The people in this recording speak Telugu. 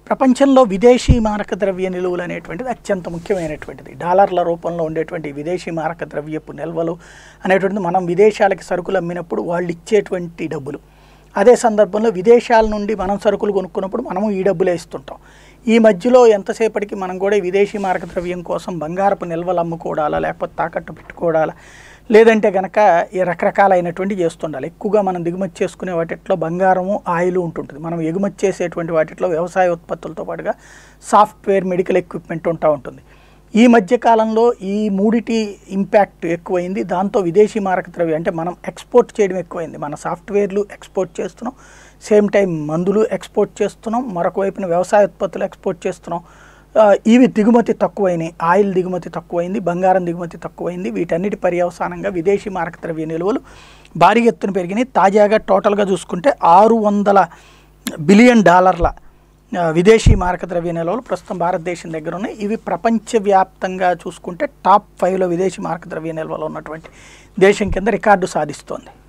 ప్రపంచంలో విదేశీ మారక ద్రవ్య నిలువలు అనేటువంటిది అత్యంత ముఖ్యమైనటువంటిది డాలర్ల రూపంలో ఉండేటువంటి విదేశీ మారక ద్రవ్యపు నిల్వలు అనేటువంటిది మనం విదేశాలకి సరుకులు అమ్మినప్పుడు వాళ్ళు ఇచ్చేటువంటి డబ్బులు అదే సందర్భంలో విదేశాల నుండి మనం సరుకులు కొనుక్కున్నప్పుడు మనము ఈ డబ్బులే ఇస్తుంటాం ఈ మధ్యలో ఎంతసేపటికి మనం కూడా ఈ విదేశీ మారక ద్రవ్యం కోసం బంగారపు నిల్వలు అమ్ముకోవడాలా లేకపోతే తాకట్టు పెట్టుకోవడాలా లేదంటే కనుక ఈ రకరకాలైనటువంటి చేస్తుండాలి ఎక్కువగా మనం దిగుమతి చేసుకునే వాటిట్లో బంగారము ఆయిల్ ఉంటుంటుంది మనం ఎగుమతి చేసేటువంటి వాటిట్లో వ్యవసాయ ఉత్పత్తులతో పాటుగా సాఫ్ట్వేర్ మెడికల్ ఎక్విప్మెంట్ ఉంటా ఉంటుంది ఈ మధ్య కాలంలో ఈ మూడిటి ఇంపాక్ట్ ఎక్కువైంది దాంతో విదేశీ మారక ద్రవ్యం అంటే మనం ఎక్స్పోర్ట్ చేయడం ఎక్కువైంది మన సాఫ్ట్వేర్లు ఎక్స్పోర్ట్ చేస్తున్నాం సేమ్ టైం మందులు ఎక్స్పోర్ట్ చేస్తున్నాం మరొక వైపున వ్యవసాయ ఉత్పత్తులు ఎక్స్పోర్ట్ చేస్తున్నాం ఆ, ఇవి దిగుమతి తక్కువైనాయి ఆయిల్ దిగుమతి తక్కువైంది బంగారం దిగుమతి తక్కువైంది వీటన్నిటి పర్యవసానంగా విదేశీ మారక ద్రవ్య నిల్వలు భారీ ఎత్తున పెరిగినాయి తాజాగా టోటల్గా చూసుకుంటే ఆరు వందల బిలియన్ డాలర్ల ఆ, విదేశీ మారక ద్రవ్య నిల్వలు ప్రస్తుతం భారతదేశం దగ్గర ఉన్నాయి ఇవి ప్రపంచవ్యాప్తంగా చూసుకుంటే టాప్ ఫైవ్లో విదేశీ మారక ద్రవ్య నిల్వలు ఉన్నటువంటి దేశం కింద రికార్డు సాధిస్తోంది